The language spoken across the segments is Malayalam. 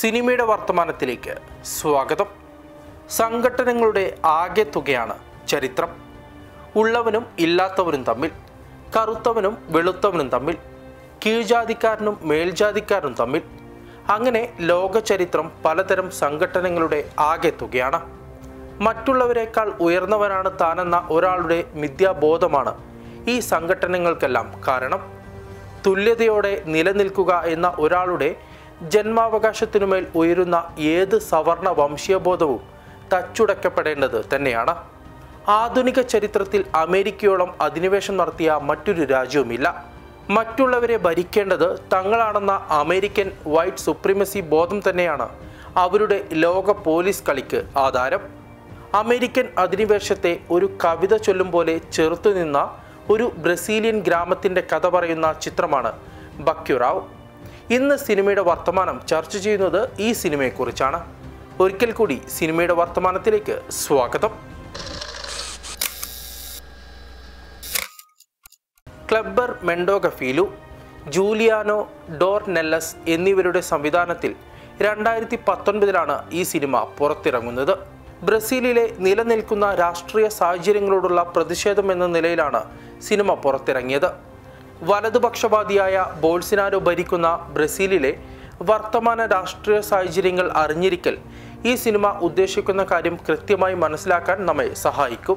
സിനിമയുടെ വർത്തമാനത്തിലേക്ക് സ്വാഗതം സംഘടനകളുടെ ആകെ തുകയാണ് ചരിത്രം ഉള്ളവനും ഇല്ലാത്തവനും തമ്മിൽ കറുത്തവനും വെളുത്തവനും തമ്മിൽ കീഴ്ജാതിക്കാരനും മേൽജാതിക്കാരനും തമ്മിൽ അങ്ങനെ ലോക ചരിത്രം പലതരം സംഘടനകളുടെ ആകെ തുകയാണ് മറ്റുള്ളവരെക്കാൾ ഉയർന്നവനാണ് താനെന്ന ഒരാളുടെ മിഥ്യാബോധമാണ് ഈ സംഘടനകൾക്കെല്ലാം കാരണം തുല്യതയോടെ നിലനിൽക്കുക എന്ന ഒരാളുടെ ജന്മാവകാശത്തിനുമേൽ ഉയരുന്ന ഏത് സവർണ വംശീയബോധവും തച്ചുടക്കപ്പെടേണ്ടത് തന്നെയാണ് ആധുനിക ചരിത്രത്തിൽ അമേരിക്കയോളം അധിനിവേശം നടത്തിയ മറ്റൊരു രാജ്യവുമില്ല മറ്റുള്ളവരെ ഭരിക്കേണ്ടത് തങ്ങളാണെന്ന അമേരിക്കൻ വൈറ്റ് സുപ്രീമസി ബോധം തന്നെയാണ് അവരുടെ ലോക പോലീസ് കളിക്ക് ആധാരം അമേരിക്കൻ അധിനിവേശത്തെ ഒരു കവിത ചൊല്ലും പോലെ ചെറുത്തുനിന്ന ഒരു ബ്രസീലിയൻ ഗ്രാമത്തിൻ്റെ കഥ പറയുന്ന ചിത്രമാണ് ബക്യുറാവ് ഇന്ന് സിനിമയുടെ വർത്തമാനം ചർച്ച ചെയ്യുന്നത് ഈ സിനിമയെക്കുറിച്ചാണ് ഒരിക്കൽ കൂടി സിനിമയുടെ വർത്തമാനത്തിലേക്ക് സ്വാഗതം ക്ലബ്ബർ മെൻഡോഗഫീലു ജൂലിയാനോ ഡോർ നെല്ലസ് എന്നിവരുടെ സംവിധാനത്തിൽ രണ്ടായിരത്തി പത്തൊൻപതിലാണ് ഈ സിനിമ പുറത്തിറങ്ങുന്നത് ബ്രസീലിലെ നിലനിൽക്കുന്ന രാഷ്ട്രീയ സാഹചര്യങ്ങളോടുള്ള പ്രതിഷേധം എന്ന നിലയിലാണ് സിനിമ പുറത്തിറങ്ങിയത് വലതുപക്ഷവാദിയായ ബോൾസിനാരോ ഭരിക്കുന്ന ബ്രസീലിലെ വർത്തമാന രാഷ്ട്രീയ സാഹചര്യങ്ങൾ അറിഞ്ഞിരിക്കൽ ഈ സിനിമ ഉദ്ദേശിക്കുന്ന കാര്യം കൃത്യമായി മനസ്സിലാക്കാൻ നമ്മെ സഹായിക്കും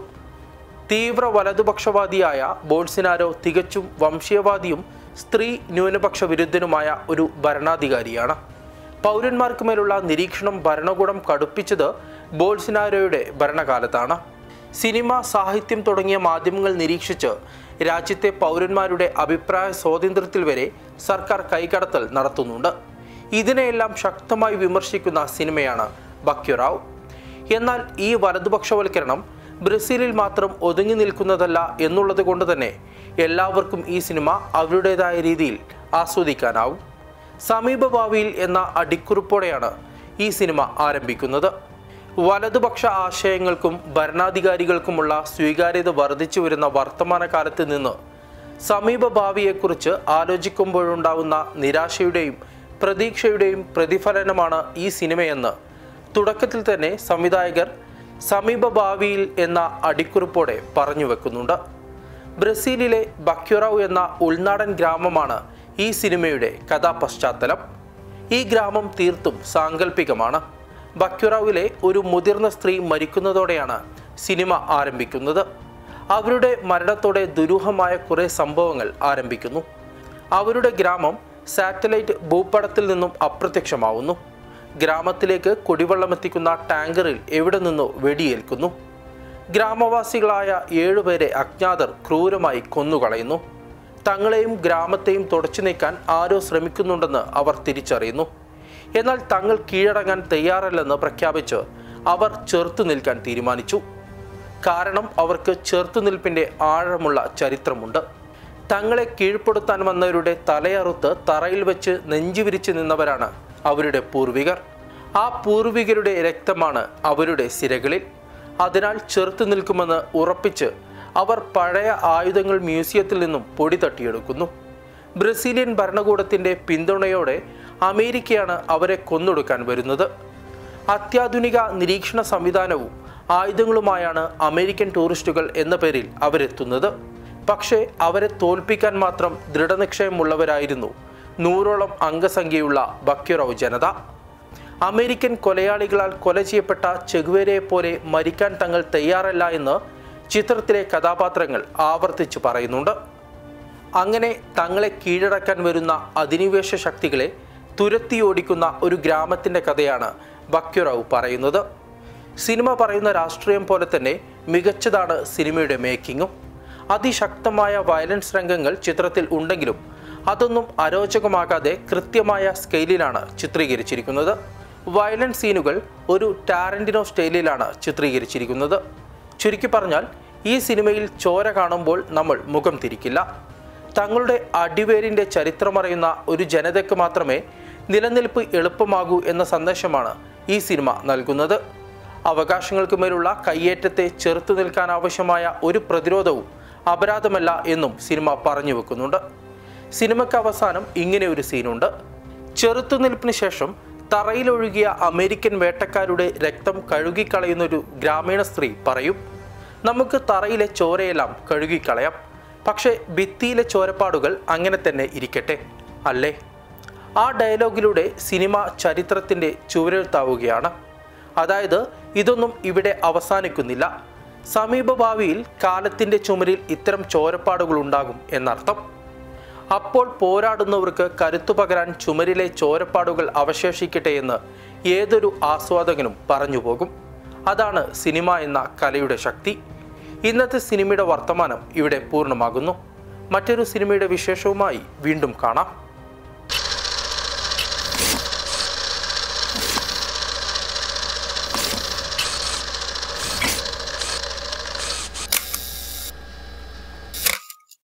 തീവ്ര വലതുപക്ഷവാദിയായ ബോൾസിനാരോ തികച്ചും വംശീയവാദിയും സ്ത്രീ ന്യൂനപക്ഷ വിരുദ്ധനുമായ ഒരു ഭരണാധികാരിയാണ് പൗരന്മാർക്ക് മേലുള്ള നിരീക്ഷണം ഭരണകൂടം കടുപ്പിച്ചത് ബോൾസിനാരോയുടെ ഭരണകാലത്താണ് സിനിമ സാഹിത്യം തുടങ്ങിയ മാധ്യമങ്ങൾ നിരീക്ഷിച്ച് രാജ്യത്തെ പൗരന്മാരുടെ അഭിപ്രായ സ്വാതന്ത്ര്യത്തിൽ വരെ സർക്കാർ കൈകടത്തൽ നടത്തുന്നുണ്ട് ഇതിനെയെല്ലാം ശക്തമായി വിമർശിക്കുന്ന സിനിമയാണ് ബക്യുറാവ് എന്നാൽ ഈ വലതുപക്ഷവൽക്കരണം ബ്രസീലിൽ മാത്രം ഒതുങ്ങി നിൽക്കുന്നതല്ല എന്നുള്ളത് കൊണ്ട് തന്നെ എല്ലാവർക്കും ഈ സിനിമ അവരുടേതായ രീതിയിൽ ആസ്വദിക്കാനാവും സമീപഭാവിയിൽ എന്ന അടിക്കുറിപ്പോടെയാണ് ഈ സിനിമ ആരംഭിക്കുന്നത് വലതുപക്ഷ ആശയങ്ങൾക്കും ഭരണാധികാരികൾക്കുമുള്ള സ്വീകാര്യത വർദ്ധിച്ചു വരുന്ന വർത്തമാനകാലത്ത് നിന്ന് സമീപഭാവിയെക്കുറിച്ച് ആലോചിക്കുമ്പോഴുണ്ടാവുന്ന നിരാശയുടെയും പ്രതീക്ഷയുടെയും പ്രതിഫലനമാണ് ഈ സിനിമയെന്ന് തുടക്കത്തിൽ തന്നെ സംവിധായകർ സമീപഭാവിയിൽ എന്ന അടിക്കുറിപ്പോടെ പറഞ്ഞു വെക്കുന്നുണ്ട് ബ്രസീലിലെ ബക്യുറാവ് എന്ന ഉൾനാടൻ ഗ്രാമമാണ് ഈ സിനിമയുടെ കഥാപശ്ചാത്തലം ഈ ഗ്രാമം തീർത്തും സാങ്കല്പികമാണ് ബക്യുറാവിലെ ഒരു മുതിർന്ന സ്ത്രീ മരിക്കുന്നതോടെയാണ് സിനിമ ആരംഭിക്കുന്നത് അവരുടെ മരണത്തോടെ ദുരൂഹമായ കുറേ സംഭവങ്ങൾ ആരംഭിക്കുന്നു അവരുടെ ഗ്രാമം സാറ്റലൈറ്റ് ഭൂപടത്തിൽ നിന്നും അപ്രത്യക്ഷമാവുന്നു ഗ്രാമത്തിലേക്ക് കുടിവെള്ളമെത്തിക്കുന്ന ടാങ്കറിൽ എവിടെ നിന്നോ വെടിയേൽക്കുന്നു ഗ്രാമവാസികളായ ഏഴുപേരെ അജ്ഞാതർ ക്രൂരമായി കൊന്നുകളയുന്നു തങ്ങളെയും ഗ്രാമത്തെയും തുടച്ചു നീക്കാൻ ആരോ ശ്രമിക്കുന്നുണ്ടെന്ന് അവർ തിരിച്ചറിയുന്നു എന്നാൽ തങ്ങൾ കീഴടങ്ങാൻ തയ്യാറല്ലെന്ന് പ്രഖ്യാപിച്ച് അവർ ചെറുത്തു നിൽക്കാൻ തീരുമാനിച്ചു കാരണം അവർക്ക് ചെറുത്തുനിൽപ്പിൻ്റെ ആഴമുള്ള ചരിത്രമുണ്ട് തങ്ങളെ കീഴ്പ്പെടുത്താൻ വന്നവരുടെ തലയറുത്ത് തറയിൽ വെച്ച് നെഞ്ചുവിരിച്ച് നിന്നവരാണ് അവരുടെ പൂർവികർ ആ പൂർവികരുടെ രക്തമാണ് അവരുടെ സിരകളിൽ അതിനാൽ ചെറുത്തു നിൽക്കുമെന്ന് ഉറപ്പിച്ച് അവർ പഴയ ആയുധങ്ങൾ മ്യൂസിയത്തിൽ നിന്നും പൊടി തട്ടിയെടുക്കുന്നു ബ്രസീലിയൻ ഭരണകൂടത്തിൻ്റെ പിന്തുണയോടെ അമേരിക്കയാണ് അവരെ കൊന്നൊടുക്കാൻ വരുന്നത് അത്യാധുനിക നിരീക്ഷണ സംവിധാനവും ആയുധങ്ങളുമായാണ് അമേരിക്കൻ ടൂറിസ്റ്റുകൾ എന്ന പേരിൽ അവരെത്തുന്നത് പക്ഷേ അവരെ തോൽപ്പിക്കാൻ മാത്രം ദൃഢനിക്ഷയമുള്ളവരായിരുന്നു നൂറോളം അംഗസംഖ്യയുള്ള ബക്യുറവ് ജനത അമേരിക്കൻ കൊലയാളികളാൽ കൊല ചെയ്യപ്പെട്ട ചെഗുവേരയെ പോലെ മരിക്കാൻ തങ്ങൾ തയ്യാറല്ല എന്ന് ചിത്രത്തിലെ കഥാപാത്രങ്ങൾ ആവർത്തിച്ചു പറയുന്നുണ്ട് അങ്ങനെ തങ്ങളെ കീഴടക്കാൻ വരുന്ന അധിനിവേശ ശക്തികളെ തുരത്തിയോടിക്കുന്ന ഒരു ഗ്രാമത്തിൻ്റെ കഥയാണ് ബക്യുറാവ് പറയുന്നത് സിനിമ പറയുന്ന രാഷ്ട്രീയം പോലെ തന്നെ മികച്ചതാണ് സിനിമയുടെ മേക്കിങ്ങും അതിശക്തമായ വയലൻസ് രംഗങ്ങൾ ചിത്രത്തിൽ ഉണ്ടെങ്കിലും അതൊന്നും അരോചകമാകാതെ കൃത്യമായ സ്കെയിലിലാണ് ചിത്രീകരിച്ചിരിക്കുന്നത് വയലൻസ് സീനുകൾ ഒരു ടാരൻറ്റിനോ സ്റ്റൈലിലാണ് ചിത്രീകരിച്ചിരിക്കുന്നത് ചുരുക്കി പറഞ്ഞാൽ ഈ സിനിമയിൽ ചോര കാണുമ്പോൾ നമ്മൾ മുഖം തിരിക്കില്ല തങ്ങളുടെ അടിവേരിൻ്റെ ചരിത്രമറിയുന്ന ഒരു ജനതയ്ക്ക് മാത്രമേ നിലനിൽപ്പ് എളുപ്പമാകൂ എന്ന സന്ദേശമാണ് ഈ സിനിമ നൽകുന്നത് അവകാശങ്ങൾക്ക് മേലുള്ള കയ്യേറ്റത്തെ ചെറുത്തു നിൽക്കാൻ ആവശ്യമായ ഒരു പ്രതിരോധവും അപരാധമല്ല എന്നും സിനിമ പറഞ്ഞു വെക്കുന്നുണ്ട് സിനിമയ്ക്ക് അവസാനം ഇങ്ങനെ ഒരു സീനുണ്ട് ചെറുത്തുനിൽപ്പിന് ശേഷം തറയിലൊഴുകിയ അമേരിക്കൻ വേട്ടക്കാരുടെ രക്തം കഴുകിക്കളയുന്നൊരു ഗ്രാമീണ സ്ത്രീ പറയും നമുക്ക് തറയിലെ ചോരയെല്ലാം കഴുകിക്കളയാം പക്ഷേ ഭിത്തിയിലെ ചോരപ്പാടുകൾ അങ്ങനെ തന്നെ ഇരിക്കട്ടെ അല്ലേ ആ ഡയലോഗിലൂടെ സിനിമ ചരിത്രത്തിൻ്റെ ചുവരെഴുത്താവുകയാണ് അതായത് ഇതൊന്നും ഇവിടെ അവസാനിക്കുന്നില്ല സമീപഭാവിയിൽ കാലത്തിൻ്റെ ചുമരിൽ ഇത്തരം ചോരപ്പാടുകൾ ഉണ്ടാകും എന്നർത്ഥം അപ്പോൾ പോരാടുന്നവർക്ക് കരുത്തു പകരാൻ ചുമരിലെ ചോരപ്പാടുകൾ അവശേഷിക്കട്ടെ എന്ന് ഏതൊരു ആസ്വാദകനും പറഞ്ഞു പോകും അതാണ് സിനിമ എന്ന കലയുടെ ശക്തി ഇന്നത്തെ സിനിമയുടെ വർത്തമാനം ഇവിടെ പൂർണ്ണമാകുന്നു മറ്റൊരു സിനിമയുടെ വിശേഷവുമായി വീണ്ടും കാണാം